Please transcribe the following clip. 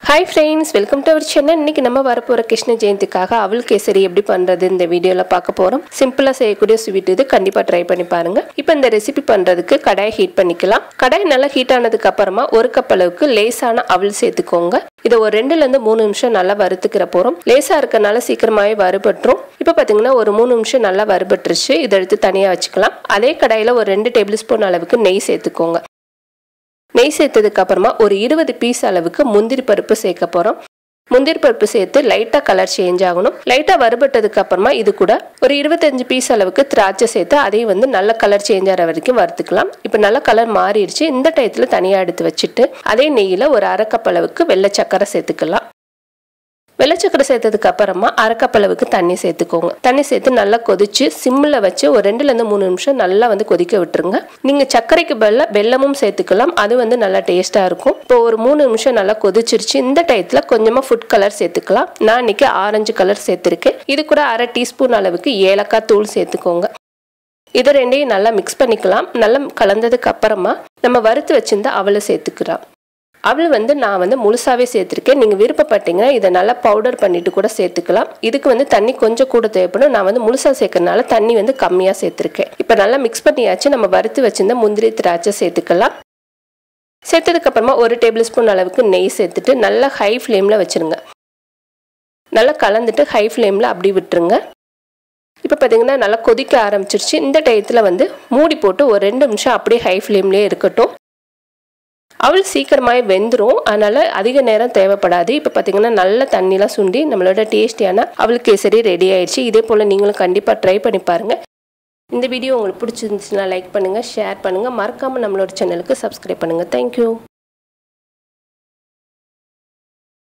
hi friends welcome to our channel இன்னைக்கு நம்ம வரப்போகிற கிருஷ்ண ஜெயந்திக்காக அவல் கேசரி எப்படி பண்ணுறது இந்த வீடியோவில் பார்க்க போகிறோம் சிம்பிளாக செய்யக்கூடிய ஸ்வீட் இது கண்டிப்பாக ட்ரை பண்ணி பாருங்க இப்போ இந்த ரெசிபி பண்ணுறதுக்கு கடாயை ஹீட் பண்ணிக்கலாம் கடாய் நல்லா ஹீட் ஆனதுக்கு அப்புறமா ஒரு கப் அளவுக்கு லேசான அவல் சேர்த்துக்கோங்க இதை ஒரு ரெண்டுலேருந்து மூணு நிமிஷம் நல்லா வறுத்துக்கிற போகிறோம் லேசாக இருக்கனால சீக்கிரமாகவே வறுபட்டுரும் இப்போ பார்த்தீங்கன்னா ஒரு மூணு நிமிஷம் நல்லா வறுபட்டுருச்சு இதை எடுத்து தனியாக வச்சுக்கலாம் அதே கடாயில் ஒரு ரெண்டு டேபிள் ஸ்பூன் அளவுக்கு நெய் சேர்த்துக்கோங்க நெய் சேர்த்ததுக்கு அப்புறமா ஒரு இருபது பீஸ் அளவுக்கு முந்திரி பருப்பு சேர்க்க போகிறோம் முந்திரி பருப்பு சேர்த்து லைட்டாக கலர் சேஞ்ச் ஆகணும் லைட்டாக வறுபட்டதுக்கு அப்புறமா இது கூட ஒரு இருபத்தஞ்சு பீஸ் அளவுக்கு திராட்சை சேர்த்து அதையும் வந்து நல்ல கலர் சேஞ்ச் ஆகிற வரைக்கும் வறுத்துக்கலாம் இப்போ நல்ல கலர் மாறிடுச்சு இந்த டயத்தில் தனியாக எடுத்து வச்சுட்டு அதே நெய்யில் ஒரு அரை கப் அளவுக்கு வெள்ளை சக்கரை சேர்த்துக்கலாம் வெள்ளச்சக்கரை சேர்த்ததுக்கு அப்புறமா அரைக்கப் அளவுக்கு தண்ணி சேர்த்துக்கோங்க தண்ணி சேர்த்து நல்லா கொதிச்சு சிம்மில் வச்சு ஒரு ரெண்டுலேருந்து மூணு நிமிஷம் நல்லா வந்து கொதிக்க விட்டுருங்க நீங்கள் சர்க்கரைக்கு பதிலாக வெல்லமும் சேர்த்துக்கலாம் அது வந்து நல்லா டேஸ்ட்டாக இருக்கும் இப்போ ஒரு மூணு நிமிஷம் நல்லா கொதிச்சிருச்சு இந்த டயத்தில் கொஞ்சமாக ஃபுட் கலர் சேர்த்துக்கலாம் நான் இன்னைக்கு ஆரஞ்சு கலர் சேர்த்துருக்கேன் இது கூட அரை டீஸ்பூன் அளவுக்கு ஏலக்காய் தூள் சேர்த்துக்கோங்க இதை ரெண்டையும் நல்லா மிக்ஸ் பண்ணிக்கலாம் நல்லா கலந்ததுக்கு அப்புறமா நம்ம வறுத்து வச்சிருந்த அவளை சேர்த்துக்கலாம் அவள் வந்து நான் வந்து முழுசாவே சேர்த்துருக்கேன் நீங்கள் விருப்பப்பட்டீங்கன்னா இதை நல்லா பவுடர் பண்ணிட்டு கூட சேர்த்துக்கலாம் இதுக்கு வந்து தண்ணி கொஞ்சம் கூட தேவைப்படும் நான் வந்து முழுசாக சேர்க்கறனால தண்ணி வந்து கம்மியாக சேர்த்துருக்கேன் இப்போ நல்லா மிக்ஸ் பண்ணியாச்சு நம்ம வறுத்து வச்சிருந்த முந்திரி திராட்சை சேர்த்துக்கலாம் சேர்த்ததுக்கு அப்புறமா ஒரு டேபிள் ஸ்பூன் அளவுக்கு நெய் சேர்த்துட்டு நல்லா ஹை ஃப்ளேமில் வச்சுருங்க நல்லா கலந்துட்டு ஹை ஃப்ளேமில் அப்படி விட்டுருங்க இப்போ பார்த்தீங்கன்னா நல்லா கொதிக்க ஆரம்பிச்சிருச்சு இந்த டயத்தில் வந்து மூடி போட்டு ஒரு ரெண்டு நிமிஷம் அப்படியே ஹை ஃப்ளேம்லேயே இருக்கட்டும் அவள் சீக்கிரமாகவே வெந்துடும் அதனால் அதிக நேரம் தேவைப்படாது இப்போ பார்த்தீங்கன்னா நல்ல தண்ணிலாம் சுண்டி நம்மளோட டேஸ்டியான அவள் கேசரி ரெடி ஆயிடுச்சு இதே போல் நீங்களும் கண்டிப்பாக ட்ரை பண்ணி பாருங்கள் இந்த வீடியோ உங்களுக்கு பிடிச்சிருந்துச்சுன்னா லைக் பண்ணுங்கள் ஷேர் பண்ணுங்கள் மறக்காமல் நம்மளோட சேனலுக்கு சப்ஸ்கிரைப் பண்ணுங்கள் தேங்க்யூ